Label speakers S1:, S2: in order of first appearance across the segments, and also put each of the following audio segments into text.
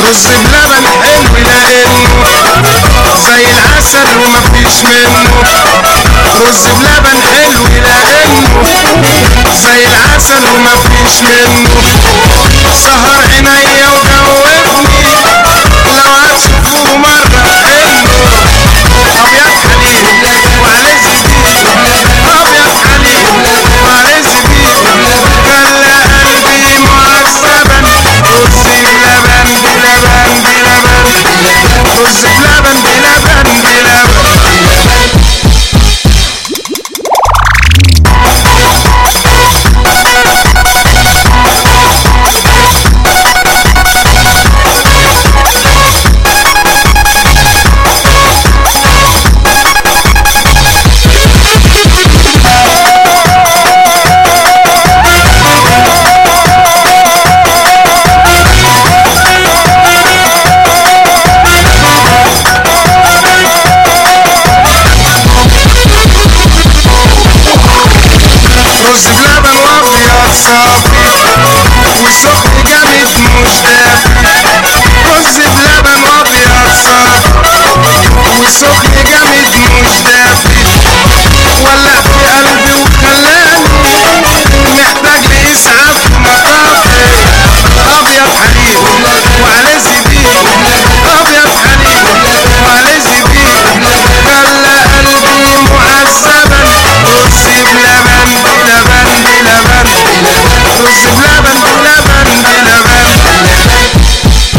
S1: رز بلبن حلو لانه زي العسل ومفيش منه رز بلبن حلو لانه زي العسل ومفيش منه سهر عينيا وجوبني لو هتشوفوه مرة حلو ابيض حليب وعليه زبيب ابيض حليب وعليه زبيب خلى قلبي معذبا رز بلبن بلبن بلبن رز بلبن بلبن بلبن رز بلبن وابيض صافي وسخن جامد مش دافي رز بلبن وابيض صافي وسخن جامد مش دافي ولع في قلبي وخلاني محتاج لإسعاف مطافي أبيض حليب وعليه زبيب أبيض حليب وعليه زبيب خلى قلبي معذبا رز بلبن بلبن بلبن رز بلبن بلبن بلبن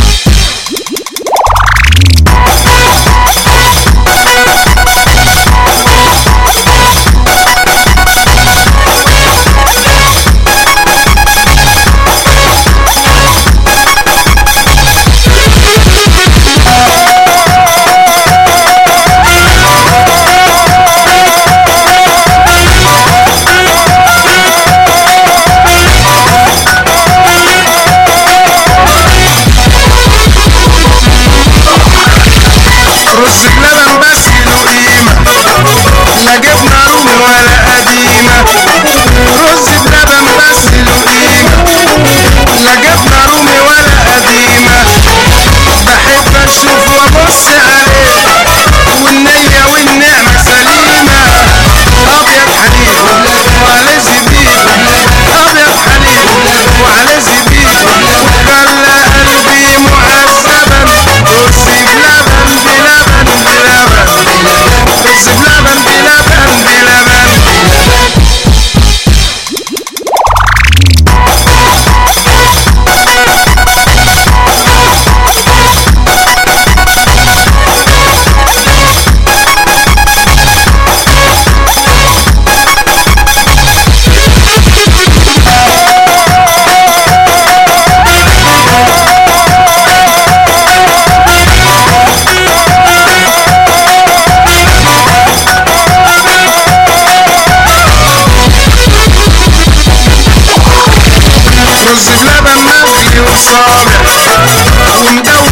S1: رز بلبن بس له قيمة لا جبنة رومي ولا قديمة رز بلبن بس له قيمة لا جبنة رومي ولا قديمة بحب اشوف وابص عليه والنية والنعمة سليمة ابيض حليب وعليه زبيب ابيض حليب وعليه زبيب خلى قلبي معذبا رز بلبن بلبن بلبن رز بلبن بلبن بلبن رز بلبن مغلي وصابع ومدوب